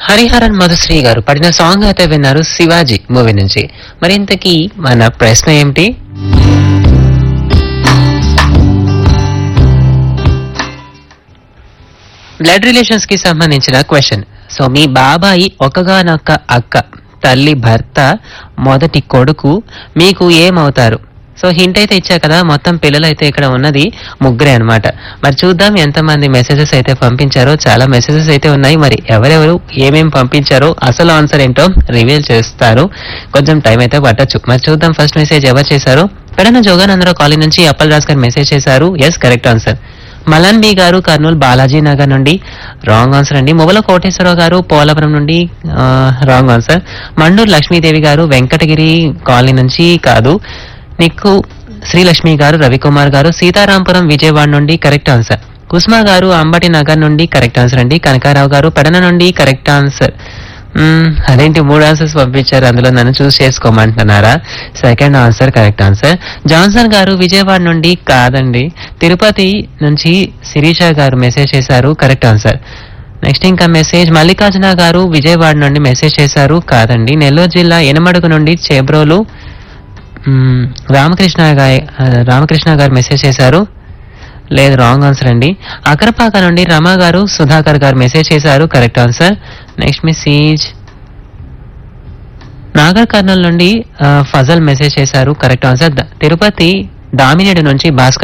హరిహరన్ మధుశ్రీ గారు పడిన సాంగ్ అయితే విన్నారు శివాజీ మూవీ నుంచి మరి ఇంతకీ మన ప్రశ్న ఏమిటి బ్లడ్ రిలేషన్స్ కి సంబంధించిన క్వశ్చన్ సో మీ బాబాయి ఒకగానొక్క అక్క తల్లి భర్త మొదటి కొడుకు మీకు ఏమవుతారు సో హింట్ అయితే ఇచ్చా కదా మొత్తం పిల్లలు అయితే ఇక్కడ ఉన్నది ముగ్గురే అన్నమాట మరి చూద్దాం ఎంతమంది మెసేజెస్ అయితే పంపించారో చాలా మెసేజెస్ అయితే ఉన్నాయి మరి ఎవరెవరు ఏమేం పంపించారో అసలు ఆన్సర్ ఏంటో రివీల్ చేస్తారు కొంచెం టైం అయితే పట్టొచ్చు మరి చూద్దాం ఫస్ట్ మెసేజ్ ఎవరు చేశారు పెడన జోగానందరావు కాలనీ నుంచి అప్పల్ రాజ్ గారు మెసేజ్ చేశారు ఎస్ కరెక్ట్ ఆన్సర్ మలన్ బి గారు కర్నూలు బాలాజీ నగర్ నుండి రాంగ్ ఆన్సర్ అండి మువ్వల కోటేశ్వరరావు గారు పోలవరం నుండి రాంగ్ ఆన్సర్ మండూరు లక్ష్మీదేవి గారు వెంకటగిరి కాలనీ నుంచి కాదు నీకు శ్రీలక్ష్మి గారు రవికుమార్ గారు సీతారాంపురం విజయవాడ నుండి కరెక్ట్ ఆన్సర్ కుస్మా గారు అంబటి నగర్ నుండి కరెక్ట్ ఆన్సర్ అండి కనకారావు గారు పెడన నుండి కరెక్ట్ ఆన్సర్ మ్మ్, అదేంటి మూడు ఆన్సర్స్ పంపించారు అందులో నన్ను చూస్ చేసుకోమంటున్నారా second answer correct answer Johnson గారు విజయవాడ నుండి కాదండి తిరుపతి నుంచి శిరీష గారు మెసేజ్ చేశారు కరెక్ట్ ఆన్సర్ నెక్స్ట్ ఇంకా మెసేజ్ మల్లికార్జున గారు విజయవాడ నుండి మెసేజ్ చేశారు కాదండి నెల్లూరు జిల్లా ఎనమడుగు నుండి చేబ్రోలు మ్మ్, రామకృష్ణ గారి రామకృష్ణ గారు మెసేజ్ చేశారు లేదు రాంగ్ ఆన్సర్ అండి అకరపాక నుండి రమా గారు సుధాకర్ గారు మెసేజ్ చేశారు correct answer next message Nagar Kurnool నుండి ఆ, ఫజల్ మెసేజ్ చేశారు కరెక్ట్ ఆన్సర్ ద- తిరుపతి దామినేడు నుంచి భాస్కర్